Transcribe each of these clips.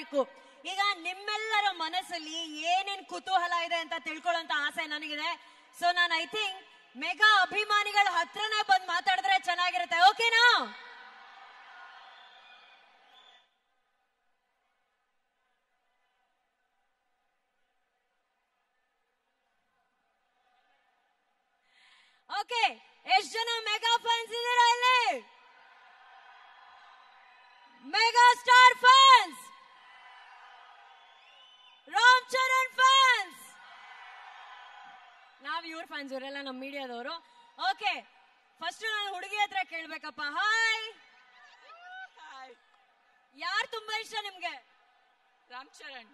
ಮಾಡಬೇಕು ಈಗ ನಿಮ್ಮೆಲ್ಲರ ಮನಸ್ಸಲ್ಲಿ ಏನೇನ್ ಕುತೂಹಲ ಇದೆ ಅಂತ ತಿಳ್ಕೊಳ್ಳೋಂತ ಆಸೆ ನನಗಿದೆ ಸೊ ನಾನು ಐ ಥಿಂಕ್ ಮೆಗಾ ಅಭಿಮಾನಿಗಳ ಹತ್ರನೇ ಬಂದು ಮಾತಾಡಿದ್ರೆ ಚೆನ್ನಾಗಿರುತ್ತೆ ಓಕೆನಾ ಓಕೆ ಎಷ್ಟು ಜನ ಮೆಗಾ ಫ್ಯಾನ್ಸ್ ಇದ್ದೀರಾ ಇಲ್ಲಿ mega star fans Ram Charan fans ನಾವ್ ಇವ್ರ ಫ್ಯಾನ್ಸ್ ಇವರೆಲ್ಲ ನಮ್ಮ ಮೀಡಿಯಾದವರು ಓಕೆ ಫಸ್ಟ್ ನಾನು ಹುಡುಗಿ ಹತ್ರ ಕೇಳ್ಬೇಕಪ್ಪ ಹಾಯ್ ಯಾರು ತುಂಬಾ ಇಷ್ಟ ನಿಮ್ಗೆ ರಾಮ್ ಚರಣ್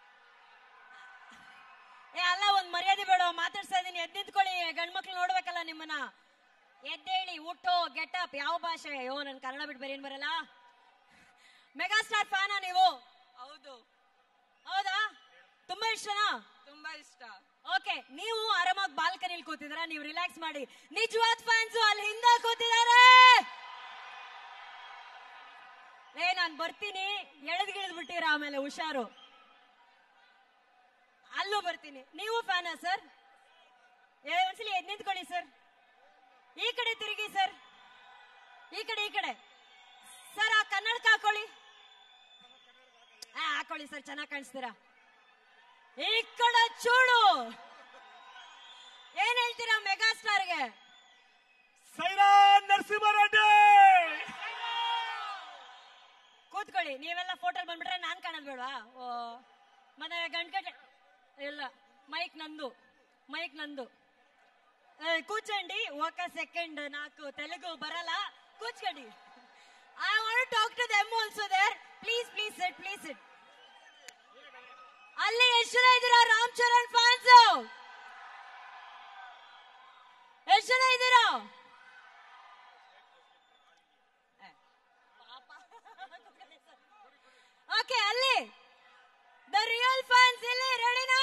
ಏ ಅಲ್ಲ ಒಂದ್ ಮರ್ಯಾದೆ ಬೇಡ ಮಾತಾಡ್ಸ್ತಾ ಇದೀನಿ ಎದ್ ನಿಂತ್ಕೊಳ್ಳಿ ಗಂಡ್ಮಕ್ಳು ನೋಡ್ಬೇಕಲ್ಲ ನಿಮ್ಮನ್ನ ಎದ್ದೇಳಿ ಊಟೋ ಗೆಟಪ್ ಯಾವ ಭಾಷೆ ಅಯ್ಯೋ ನನ್ ಕನ್ನಡ ಬಿಟ್ಟು ಬೇರೆ ಏನ್ ಬರಲ್ಲ ಮೆಗಾ ಸ್ಟಾರ್ ಫ್ಯಾನಾ ನೀವು ಹೌದು ಹೌದಾ ತುಂಬಾ ಇಷ್ಟನಾ ತುಂಬಾ ಇಷ್ಟ ಓಕೆ ನೀವು ಆರಾಮಾಗಿ ಬಾಲ್ಕನಿಲ್ ಕೂತಿದಾರ ನೀವು ರಿಲ್ಯಾಕ್ಸ್ ಮಾಡಿ ನಿಜವಾದ ಫ್ಯಾನ್ಸ್ ಅಲ್ಲಿ ಹಿಂದೆ ಕೂತಿದ್ದಾರೆ ಏ ನಾನ್ ಬರ್ತೀನಿ ಎಳೆದ್ ಗಿಳಿದ್ ಬಿಟ್ಟಿರ ಆಮೇಲೆ ಹುಷಾರು ಅಲ್ಲೂ ಬರ್ತೀನಿ ನೀವು ಫ್ಯಾನಾ ಸರ್ ಏ ಒಂದ್ಸಲಿ ಎದ್ ನಿಂತ್ಕೊಳ್ಳಿ ಸರ್ ಈ ಕಡೆ ತಿರುಗಿ ಸರ್ ಈ ಕಡೆ ಈ ಕಡೆ ಸರ್ ಆ ಕನ್ನಡಕ ಹಾಕೊಳ್ಳಿ ಆ, ಹಾಕೊಳ್ಳಿ ಸರ್ ಚೆನ್ನಾಗಿ ಕಾಣಿಸ್ತೀರಾ ಈ ಕಡೆ ಚೂಡು ಏನ್ ಹೇಳ್ತೀರಾ ಮೆಗಾ ಸ್ಟಾರ್ಗೆ ಸೈರಾ ನರಸಿಂಹರೆಡ್ಡಿ ಕೂತ್ಕೊಳ್ಳಿ ನೀವೆಲ್ಲ ಫೋಟೋ ಬಂದ್ಬಿಟ್ರೆ ನಾನ್ ಕಾಣೋದ್ ಬೇಡವಾ ಓ ಮತ್ತೆ ಗಂಟ್ಕಟ್ಟೆ ಇಲ್ಲ ಮೈಕ್ ನಂದು ಮೈಕ್ ನಂದು ಏ, ಕೂತ್ಕೊಂಡಿ ఒక ಸೆಕೆಂಡ್ ನಾಲ್ಕು ತೆಲುಗು ಬರಲ್ಲ ಕೂತ್ಕೊಂಡಿ I want talk to them also there please please sit please sit ಅಲ್ಲಿ ಎಷ್ಟು ಜನ ಇದ್ದೀರಾ ರಾಮ್ ಚರಣ್ ಫ್ಯಾನ್ಸ್ ಎಷ್ಟು ಜನ ಇದ್ದೀರಾ ಓಕೆ ಅಲ್ಲಿ ದ ರಿಯಲ್ ಫ್ಯಾನ್ಸ್ ಇಲ್ಲಿ ರೆಡಿನಾ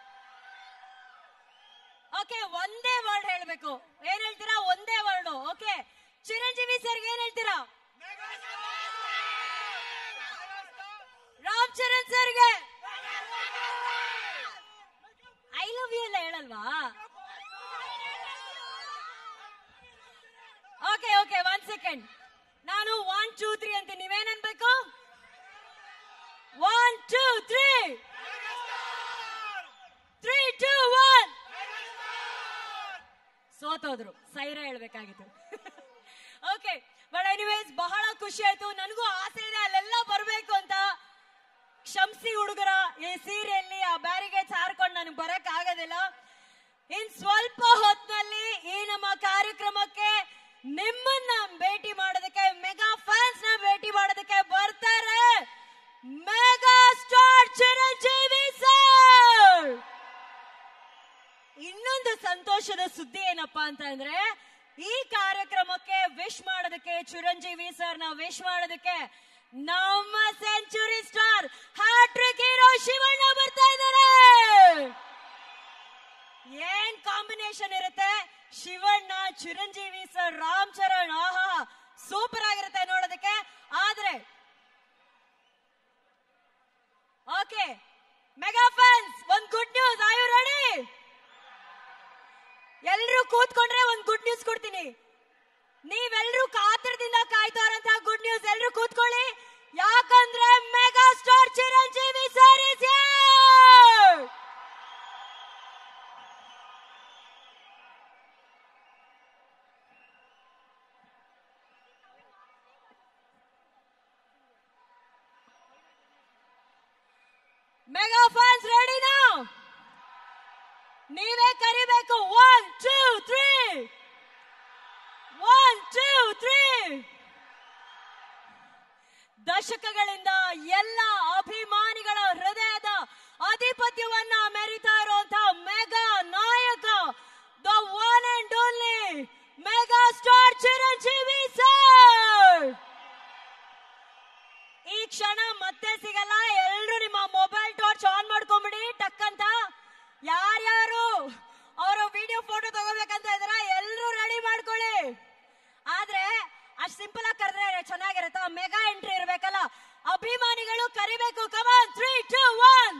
ಓಕೆ ಒಂದೇ ವರ್ಡ್ ಹೇಳ್ಬೇಕು ಏನ್ ಹೇಳ್ತೀರಾ ಒಂದೇ ವರ್ಡ್ ಓಕೆ ಚಿರಂಜೀವಿ ಸರ್ಗೆ ಏನ್ ಹೇಳ್ತೀರಾ ರಾಮ್ ಚರಣ್ ಸರ್ಗೆ ಐ ಲವ್ ಯು ಎಲ್ಲ ಹೇಳಲ್ವಾ ಓಕೆ ಓಕೆ ಒನ್ ಸೆಕೆಂಡ್ ನಾನು ಒನ್ ಟೂ ತ್ರೀ ಅಂತ ನೀವೇನ್ ಅನ್ಬೇಕು one two three three two one ಸೋತೋದ್ರು ಸೈರ ಹೇಳ್ಬೇಕಾಗಿತ್ತು okay but anyways ಬಹಳ ಖುಷಿ ಆಯ್ತು ನನಗೂ ಆಸೆ ಇದೆ ಅಲ್ಲೆಲ್ಲ ಬರ್ಬೇಕು ಅಂತ ಕ್ಷಮಿಸಿ ಹುಡುಗರ ಈ ಸೀರೆಯಲ್ಲಿ ಆ ಬ್ಯಾರಿಗೇಡ್ಸ್ ಹಾರ್ಕೊಂಡು ನನಗೆ ಬರಕ್ ಆಗೋದಿಲ್ಲ ಇನ್ ಸ್ವಲ್ಪ ಹೊತ್ತಿನಲ್ಲಿ ಈ ನಮ್ಮ ಕಾರ್ಯಕ್ರಮಕ್ಕೆ ನಿಮ್ಮನ್ನ ಭೇಟಿ ಮಾಡೋದಕ್ಕೆ ಮೆಗಾ ಫ್ಯಾನ್ಸ್ ನ ಭೇಟಿ ಮಾಡೋದಕ್ಕೆ ಬರ್ತಾರೆ ಮೆಗಾ ಸ್ಟಾರ್ ಚಿರಂಜೀವಿ ಸರ್ ಇನ್ನೊಂದು ಸಂತೋಷದ ಸುದ್ದಿ ಏನಪ್ಪಾ ಅಂತ ಅಂದ್ರೆ ಈ ಕಾರ್ಯಕ್ರಮಕ್ಕೆ ವಿಶ್ ಮಾಡೋದಕ್ಕೆ ಚಿರಂಜೀವಿ ಸರ್ ನ ವಿಶ್ ಮಾಡೋದಕ್ಕೆ ನಮ್ಮ century star hat-trick hero Shivanna ಬರ್ತಾ ಇದ್ದಾರೆ ಏನ್ ಕಾಂಬಿನೇಷನ್ ಇರುತ್ತೆ ಶಿವಣ್ಣ ಚಿರಂಜೀವಿ ಸರ್ ರಾಮ್ ಚರಣ್ ಆಹಾ ಸೂಪರ್ ಆಗಿರುತ್ತೆ ನೋಡೋದಕ್ಕೆ ಆದ್ರೆ ಓಕೆ ಮೆಗಾ ಫ್ಯಾನ್ಸ್ ಒಂದ್ good news are you ready ಎಲ್ರು ಕೂತ್ಕೊಂಡ್ರೆ ಒಂದ್ ಗುಡ್ ನ್ಯೂಸ್ ಕೊಡ್ತೀನಿ ನೀವೆಲ್ರೂ ಕಾತರದಿಂದ ಕಾಯ್ತಾರಂತ ಗುಡ್ ನ್ಯೂಸ್ ಎಲ್ರು ಕೂತ್ಕೊಳ್ಳಿ ಯಾಕಂದ್ರೆ mega star Chiranjeevi sir is mega fans ರೆಡಿನಾ ನೀವೇ ಕರಿಬೇಕು one two three one two three ದಶಕಗಳಿಂದ ಎಲ್ಲ ಅಭಿಮಾನಿಗಳ ಹೃದಯದ ಆಧಿಪತ್ಯವನ್ನ ಮೆರಿತಾ ಇರುವಂತಹ ಮೆಗಾ ನಾಯಕ the one and only mega star Chiranjeevi sir ಈ ಕ್ಷಣ ಮತ್ತೆ ಸಿಗಲ್ಲ ಎಲ್ರು ನಿಮ್ಮ ಮೊಬೈಲ್ ಟಾರ್ಚ್ ಆನ್ ಮಾಡ್ಕೊಂಬಿಡಿ ಟಕ್ ಅಂತ ಯಾರ್ಯಾರು ಅವರ ವಿಡಿಯೋ ಫೋಟೋ ತಗೋಬೇಕಂತ ಇದಾರ ಎಲ್ರು ರೆಡಿ ಮಾಡ್ಕೊಳ್ಳಿ ಆದ್ರೆ ಅಷ್ಟ್ ಸಿಂಪಲ್ ಆಗಿ ಕರೆದ್ರೆ ಚೆನ್ನಾಗಿರುತ್ತೆ ಮೆಗಾ ಎಂಟ್ರಿ ಇರ್ಬೇಕಲ್ಲ ಅಭಿಮಾನಿಗಳು ಕರಿ ಬರಿಬೇಕು ಕಮಾನ್ three two one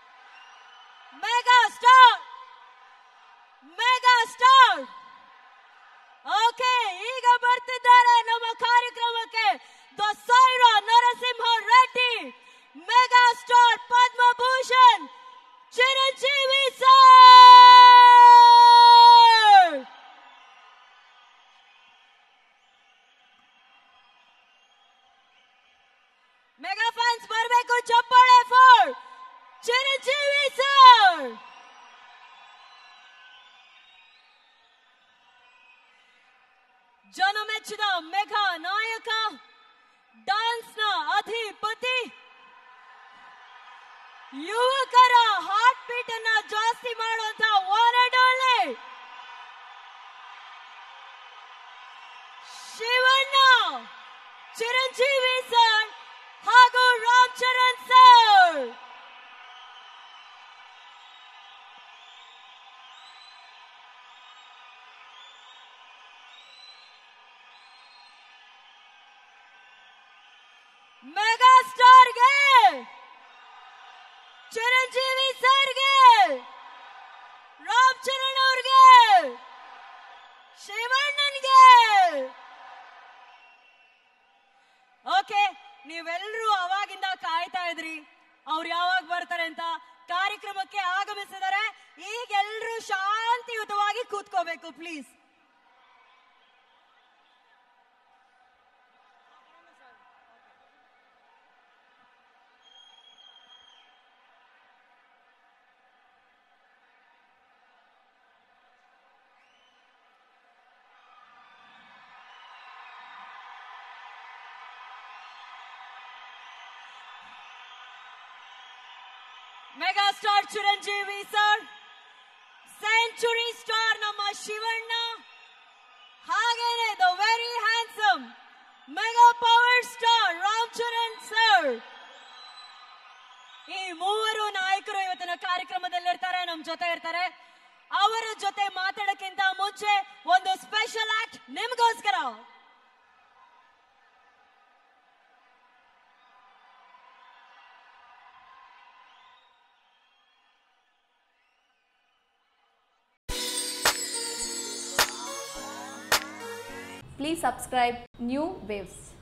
mega star mega star okay ಈಗ ಬರ್ತಿದ್ದಾರೆ ನಮ್ಮ ಕಾರ್ಯಕ್ರಮಕ್ಕೆ the Saira Narasimha Reddy mega star Padma Bhushan Chiranjeevi sir mega fans ಬರಬೇಕು ಚಪ್ಪಾಳೆ ಫಾರ್ ಚಿರಂಜೀವಿ ಸರ್ ಜನಮೆಚ್ಚಿದ ಮೆಗಾ ನಾಯಕ ಡಾನ್ಸ್ ನ ಅಧಿಪತಿ ಯುವಕರ ಹಾರ್ಟ್ ಬೀಟ್ ಅನ್ನ ಜಾಸ್ತಿ ಮಾಡುವಂತ one and only Shivanna Chiranjeevi sir ಹಾಗೂ ರಾಮ್ ಚರಣ್ ಸರ್ ಮೆಗಾ ಸ್ಟಾರ್ಗೆ ಚಿರಂಜೀವಿ ಸರ್ಗೆ ರಾಮ್ ಚರಣ್ ಅವ್ರಿಗೆ ಶಿವಣ್ಣನ್ಗೆ ಓಕೆ ನೀವೆಲ್ಲರೂ ಅವಾಗಿಂದ ಕಾಯ್ತಾ ಇದ್ರಿ ಅವ್ರು ಯಾವಾಗ ಬರ್ತಾರೆ ಅಂತ ಕಾರ್ಯಕ್ರಮಕ್ಕೆ ಆಗಮಿಸಿದ್ದಾರೆ ಈಗ ಎಲ್ರೂ ಶಾಂತಿಯುತವಾಗಿ ಕೂತ್ಕೋಬೇಕು please mega star Chiranjeevi sir century star ನಮ್ಮ ಶಿವಣ್ಣ ಹಾಗೇನೆ the very handsome mega power star Ram Charan sir ಈ ಮೂವರು ನಾಯಕರು ಇವತ್ತಿನ ಕಾರ್ಯಕ್ರಮದಲ್ಲಿರ್ತಾರೆ ನಮ್ ಜೊತೆ ಇರ್ತಾರೆ ಅವರ ಜೊತೆ ಮಾತಾಡಕ್ಕಿಂತ ಮುಂಚೆ ಒಂದು ಸ್ಪೆಷಲ್ ಆಕ್ಟ್ ನಿಮ್ಗೋಸ್ಕರ Please subscribe New Waves.